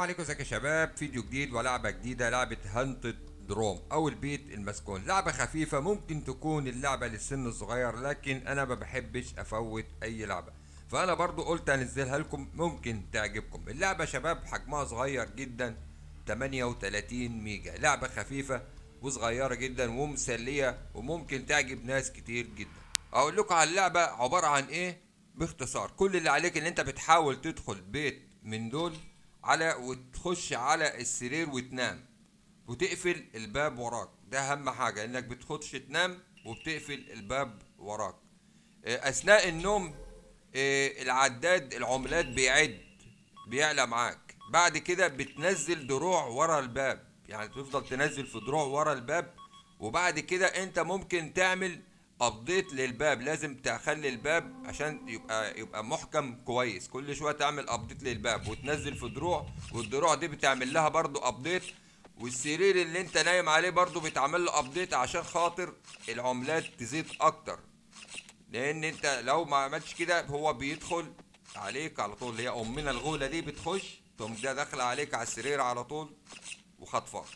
عليكم ازيك يا شباب فيديو جديد ولعبة جديدة لعبة هانتد دروم او البيت المسكون لعبة خفيفة ممكن تكون اللعبة للسن الصغير لكن انا ما بحبش افوت اي لعبة فانا برضو قلت انزلها لكم ممكن تعجبكم اللعبة شباب حجمها صغير جدا 38 ميجا لعبة خفيفة وصغيرة جدا ومسلية وممكن تعجب ناس كتير جدا اقول لكم على اللعبة عبارة عن ايه باختصار كل اللي عليك ان انت بتحاول تدخل بيت من دول على وتخش على السرير وتنام وتقفل الباب وراك ده اهم حاجة انك بتخش تنام وبتقفل الباب وراك آه، اثناء النوم آه، العداد العملات بيعد بيعلى معاك بعد كده بتنزل دروع ورا الباب يعني تفضل تنزل في دروع ورا الباب وبعد كده انت ممكن تعمل ابديت للباب لازم تخلي الباب عشان يبقى يبقى محكم كويس كل شويه تعمل ابديت للباب وتنزل في دروع والدروع دي بتعمل لها برضو ابديت والسرير اللي انت نايم عليه برضو بيتعمل له ابديت عشان خاطر العملات تزيد اكتر لان انت لو ما عملتش كده هو بيدخل عليك على طول اللي هي امنا الغوله دي بتخش تقوم ده داخله عليك على السرير على طول وخطفاك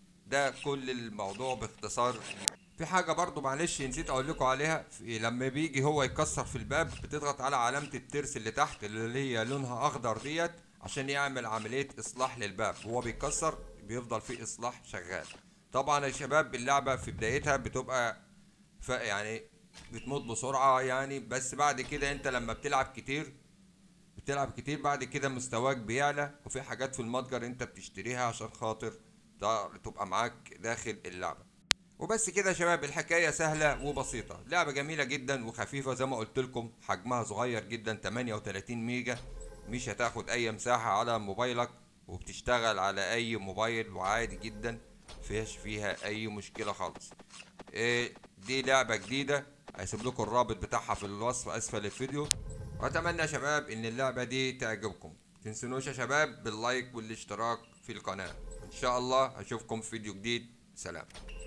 ده كل الموضوع باختصار في حاجة برضو معلش نسيت اقول لكم عليها في لما بيجي هو يكسر في الباب بتضغط على علامة الترس اللي تحت اللي هي لونها اخضر ديت عشان يعمل عملية اصلاح للباب هو بيكسر بيفضل فيه اصلاح شغال طبعا يا شباب اللعبة في بدايتها بتبقى ف يعني بتموت بسرعة يعني بس بعد كده انت لما بتلعب كتير بتلعب كتير بعد كده مستواك بيعلى وفي حاجات في المتجر انت بتشتريها عشان خاطر تع- تبقى معاك داخل اللعبة وبس كده يا شباب الحكاية سهلة وبسيطة لعبة جميلة جدا وخفيفة زي ما قلت لكم حجمها صغير جدا 38 ميجا مش هتاخد اي مساحة على موبايلك وبتشتغل على اي موبايل وعادي جدا فيهاش فيها اي مشكلة خالص إيه دي لعبة جديدة هسيب لكم الرابط بتاعها في الوصف اسفل الفيديو واتمنى يا شباب ان اللعبة دي تعجبكم تنسونوش يا شباب باللايك والاشتراك في القناة ان شاء الله اشوفكم في فيديو جديد سلام